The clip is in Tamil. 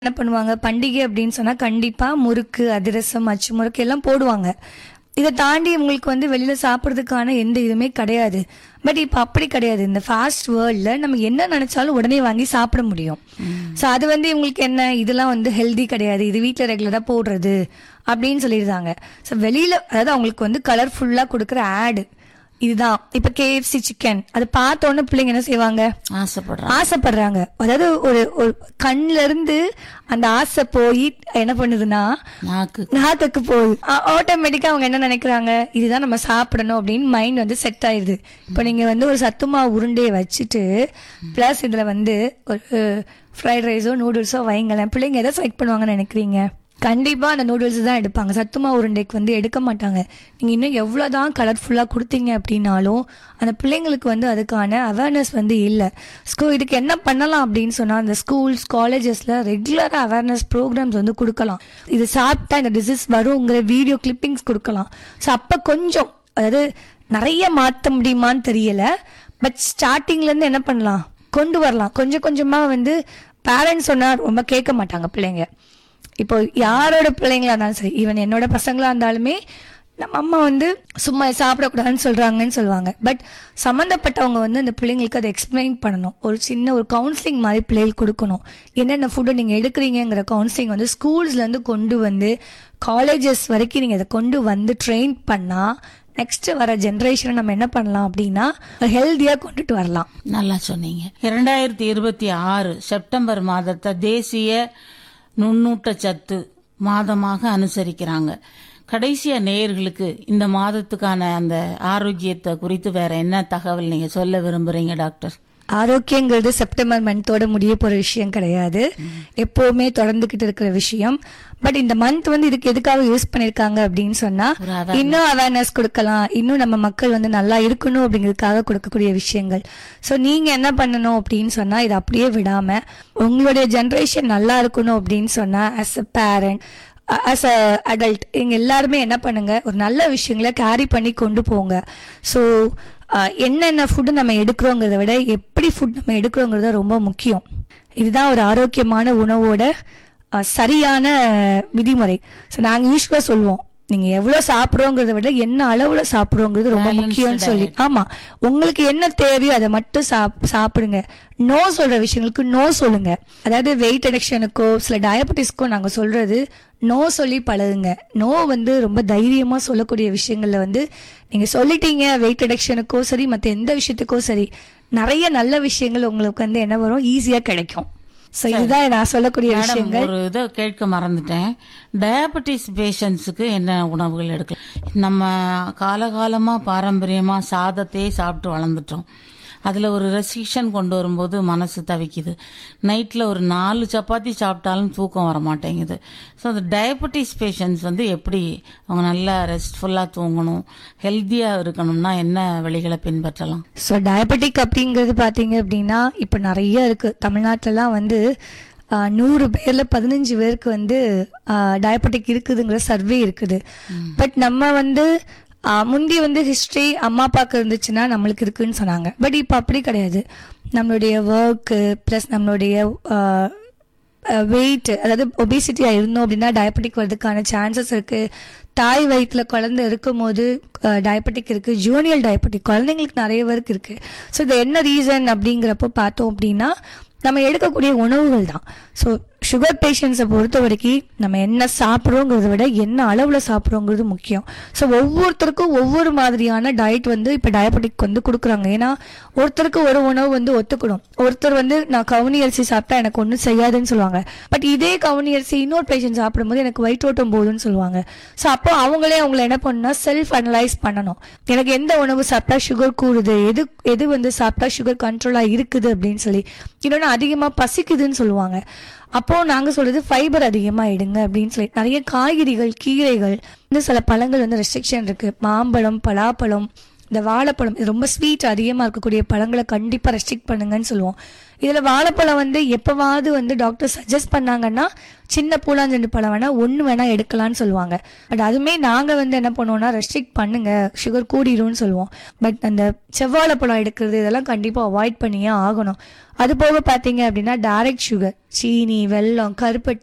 என்ன பண்ணுவாங்க பண்டிகை அப்படின்னு சொன்னா கண்டிப்பா முறுக்கு அதிரசம் அச்சு முறுக்கு எல்லாம் போடுவாங்க இதை தாண்டி இவங்களுக்கு வந்து வெளியில சாப்பிட்றதுக்கான எந்த இதுவுமே கிடையாது பட் இப்போ அப்படி கிடையாது இந்த ஃபாஸ்ட் வேர்ல்ட்ல நம்ம என்ன நினைச்சாலும் உடனே வாங்கி சாப்பிட முடியும் ஸோ அது வந்து இவங்களுக்கு என்ன இதெல்லாம் வந்து ஹெல்தி கிடையாது இது வீட்டில் ரெகுலராக போடுறது அப்படின்னு சொல்லிடுறாங்க ஸோ வெளியில அதாவது அவங்களுக்கு வந்து கலர்ஃபுல்லாக கொடுக்குற ஆடு இதுதான் இப்போ கேஎஃப்சி சிக்கன் அது பார்த்த உடனே பிள்ளைங்க என்ன செய்வாங்க ஆசைப்படுறான் ஆசைப்படுறாங்க அதாவது ஒரு ஒரு கண்ணுல இருந்து அந்த ஆசை போய் என்ன பண்ணுதுன்னா நாக்கு நாக்குக்கு போகுது ஆட்டோமேட்டிக்கா அவங்க என்ன நினைக்கிறாங்க இதுதான் நம்ம சாப்பிடணும் அப்படின்னு மைண்ட் வந்து செட் ஆயிடுது இப்போ நீங்க வந்து ஒரு சத்துமா உருண்டையை வச்சுட்டு பிளஸ் இதுல வந்து ஒரு ஃப்ரைட் ரைஸோ நூடுல்ஸோ வைங்களேன் பிள்ளைங்க எதை செலக்ட் பண்ணுவாங்கன்னு நினைக்கிறீங்க கண்டிப்பா அந்த நூடுல்ஸ் தான் எடுப்பாங்க சத்துமா உருண்டைக்கு வந்து எடுக்க மாட்டாங்க நீங்க இன்னும் எவ்வளவுதான் கலர்ஃபுல்லா கொடுத்தீங்க அப்படின்னாலும் அந்த பிள்ளைங்களுக்கு வந்து அதுக்கான அவேர்னஸ் வந்து இல்லை ஸ்கூ இதுக்கு என்ன பண்ணலாம் அப்படின்னு சொன்னா அந்த ஸ்கூல்ஸ் காலேஜஸ்ல ரெகுலரா அவேர்னஸ் ப்ரோக்ராம்ஸ் வந்து கொடுக்கலாம் இது சாப்பிட்டா இந்த டிசீஸ் வருங்கிற வீடியோ கிளிப்பிங்ஸ் கொடுக்கலாம் ஸோ அப்ப கொஞ்சம் அதாவது நிறைய மாற்ற முடியுமான்னு தெரியல பட் ஸ்டார்டிங்ல இருந்து என்ன பண்ணலாம் கொண்டு வரலாம் கொஞ்சம் கொஞ்சமா வந்து பேரண்ட்ஸ் சொன்னா ரொம்ப கேட்க மாட்டாங்க பிள்ளைங்க இப்போ யாரோட பிள்ளைங்களா இருந்தாலும் சரி ஈவன் என்னோட பசங்களா இருந்தாலுமே நம்ம அம்மா வந்து சும்மா சாப்பிடக்கூடாதுன்னு சொல்றாங்கன்னு சொல்லுவாங்க பட் சம்மந்தப்பட்டவங்க வந்து அந்த பிள்ளைங்களுக்கு அதை எக்ஸ்பிளைன் பண்ணணும் ஒரு சின்ன ஒரு கவுன்சிலிங் மாதிரி பிள்ளைகளுக்கு கொடுக்கணும் என்னென்ன ஃபுட்டை நீங்கள் எடுக்கிறீங்கிற கவுன்சிலிங் வந்து ஸ்கூல்ஸ்லேருந்து கொண்டு வந்து காலேஜஸ் வரைக்கும் நீங்கள் இதை கொண்டு வந்து ட்ரெயின் பண்ணால் நெக்ஸ்ட் வர ஜென்ரேஷனை நம்ம என்ன பண்ணலாம் அப்படின்னா ஹெல்த்தியாக கொண்டுட்டு வரலாம் நல்லா சொன்னீங்க இரண்டாயிரத்தி இருபத்தி ஆறு செப்டம்பர் மாதத்தை தேசிய நுண்ணூட்டச்சத்து மாதமாக அனுசரிக்கிறாங்க கடைசியா நேயர்களுக்கு இந்த மாதத்துக்கான அந்த ஆரோக்கியத்தை குறித்து வேற என்ன தகவல் நீங்க சொல்ல விரும்புறீங்க டாக்டர் ஆரோக்கியங்கிறது செப்டம்பர் மந்தோட முடிய போற விஷயம் கிடையாது எப்பவுமே தொடர்ந்துகிட்டு இருக்கிற விஷயம் பட் இந்த மந்த் வந்து இதுக்கு எதுக்காக யூஸ் பண்ணிருக்காங்க அப்படின்னு சொன்னா ஒரு awareness. இன்னும் அவேர்னஸ் கொடுக்கலாம் இன்னும் நம்ம மக்கள் வந்து நல்லா இருக்கணும் அப்படிங்கிறதுக்காக கொடுக்கக்கூடிய விஷயங்கள் ஸோ நீங்க என்ன பண்ணணும் அப்படின்னு சொன்னா இதை அப்படியே விடாம உங்களுடைய ஜென்ரேஷன் நல்லா இருக்கணும் அப்படின்னு சொன்னா as a parent as a adult இங்க எல்லாருமே என்ன பண்ணுங்க ஒரு நல்ல விஷயங்களை கேரி பண்ணி கொண்டு போங்க ஸோ என்னென்ன ஃபுட்டு நம்ம எடுக்கிறோங்கிறத விட எப்படி ஃபுட் நம்ம எடுக்கிறோங்கிறது ரொம்ப முக்கியம் இதுதான் ஒரு ஆரோக்கியமான உணவோட அஹ், சரியான விதிமுறை ஸோ நாங்கள் யூஸ்வலாக சொல்லுவோம் நீங்க எவ்வளவு சாப்பிடுறோங்கிறத விட என்ன அளவுல சாப்பிடுறோங்கிறது ரொம்ப Balanced முக்கியம்னு சொல்லி diet. ஆமா உங்களுக்கு என்ன தேவையோ அதை மட்டும் சாப் சாப்பிடுங்க நோ சொல்ற விஷயங்களுக்கு நோ சொல்லுங்க அதாவது வெயிட் அடிக்ஷனுக்கோ சில டயபெட்டிஸ்க்கோ நாங்க சொல்றது நோ சொல்லி பழகுங்க நோ வந்து ரொம்ப தைரியமா சொல்லக்கூடிய விஷயங்கள்ல வந்து நீங்க சொல்லிட்டீங்க வெயிட் அடிக்ஷனுக்கோ சரி மத்த எந்த விஷயத்துக்கோ சரி நிறைய நல்ல விஷயங்கள் உங்களுக்கு வந்து என்ன வரும் ஈஸியா கிடைக்கும் சோ இதுதான் நான் சொல்லக்கூடிய மேடம் விஷயங்கள் ஒரு இதை கேட்க மறந்துட்டேன் டயபெட்டிஸ் பேஷண்ட்ஸுக்கு என்ன உணவுகள் எடுக்கலாம் நம்ம காலகாலமா பாரம்பரியமா சாதத்தையே சாப்பிட்டு வளர்ந்துட்டோம் அதுல ஒரு ரெஸ்ட்ரிக்ஷன் கொண்டு வரும்போது மனசு தவிக்குது நைட்ல ஒரு நாலு சப்பாத்தி சாப்பிட்டாலும் தூக்கம் வர மாட்டேங்குது ஸோ அந்த டயபெட்டிஸ் பேஷண்ட்ஸ் வந்து எப்படி அவங்க நல்லா ரெஸ்ட்ஃபுல்லா தூங்கணும் ஹெல்த்தியா இருக்கணும்னா என்ன வழிகளை பின்பற்றலாம் ஸோ டயபெட்டிக் அப்படிங்கிறது பார்த்தீங்க அப்படின்னா இப்போ நிறைய இருக்கு தமிழ்நாட்டிலலாம் வந்து ஆஹ், நூறு பேர்ல பதினஞ்சு பேருக்கு வந்து டயபெட்டிக் இருக்குதுங்கிற சர்வே இருக்குது பட் நம்ம வந்து ஆஹ், முந்தி வந்து ஹிஸ்ட்ரி அம்மா அப்பாவுக்கு இருந்துச்சுன்னா நம்மளுக்கு இருக்குன்னு சொன்னாங்க பட் இப்போ அப்படி கிடையாது நம்மளுடைய ஒர்க்கு ப்ளஸ் நம்மளுடைய வெயிட் அதாவது ஒபிசிட்டியாக இருந்தோம் அப்படின்னா டயபெட்டிக் வர்றதுக்கான சான்சஸ் இருக்கு தாய் வயிற்றுல குழந்தை இருக்கும்போது டயபெட்டிக் இருக்கு ஜூனியல் டயபெட்டிக் குழந்தைங்களுக்கு நிறைய பேருக்கு இருக்கு ஸோ இது என்ன ரீசன் அப்படிங்கிறப்போ பார்த்தோம் அப்படின்னா நம்ம எடுக்கக்கூடிய உணவுகள் தான் ஸோ சுகர் பேஷண்ட்ஸை பொறுத்த வரைக்கும் நம்ம என்ன சாப்பிட்றோங்கிறத விட என்ன அளவில் சாப்பிட்றோங்கிறது முக்கியம் ஸோ ஒவ்வொருத்தருக்கும் ஒவ்வொரு மாதிரியான டயட் வந்து இப்போ டயபெட்டிக் வந்து கொடுக்குறாங்க ஏன்னா ஒருத்தருக்கு ஒரு உணவு வந்து ஒத்துக்கணும் ஒருத்தர் வந்து நான் கவுனி அரிசி சாப்பிட்டா எனக்கு ஒன்றும் செய்யாதுன்னு சொல்லுவாங்க பட் இதே கவுனி அரிசி இன்னொரு பேஷண்ட் சாப்பிடும்போது எனக்கு வயிற்றோட்டம் போகுதுன்னு சொல்லுவாங்க ஸோ அப்போ அவங்களே அவங்கள என்ன பண்ணணும்னா செல்ஃப் அனலைஸ் பண்ணணும் எனக்கு எந்த உணவு சாப்பிட்டா சுகர் கூடுது எது எது வந்து சாப்பிட்டா சுகர் கண்ட்ரோலாக இருக்குது அப்படின்னு சொல்லி இன்னொன்று அதிகமாக பசிக்குதுன்னு சொல்லுவாங்க அப்போ நாங்க சொல்றது ஃபைபர் அதிகமா எடுங்க அப்படின்னு சொல்லி நிறைய காய்கறிகள் கீரைகள் இந்த சில பழங்கள் வந்து ரெஸ்ட்ரிக்ஷன் இருக்கு மாம்பழம் பலாப்பழம் இந்த வாழைப்பழம் இது ரொம்ப ஸ்வீட் அதிகமாக இருக்கக்கூடிய பழங்களை கண்டிப்பாக ரெஸ்ட்ரிக்ட் பண்ணுங்கன்னு சொல்லுவோம் இதில் வாழைப்பழம் வந்து எப்போவாவது வந்து டாக்டர் சஜஸ்ட் பண்ணாங்கன்னா சின்ன பூலாஞ்செண்டு பழம் வேணால் ஒன்று வேணால் எடுக்கலாம்னு சொல்லுவாங்க பட் அதுவுமே நாங்கள் வந்து என்ன பண்ணுவோம்னா ரெஸ்ட்ரிக்ட் பண்ணுங்க சுகர் கூடிரும்னு சொல்லுவோம் பட் அந்த செவ்வாழைப்பழம் எடுக்கிறது இதெல்லாம் கண்டிப்பாக அவாய்ட் பண்ணியே ஆகணும் அது போக பார்த்தீங்க அப்படின்னா டைரக்ட் சுகர் சீனி வெல்லம் கருப்பட்டி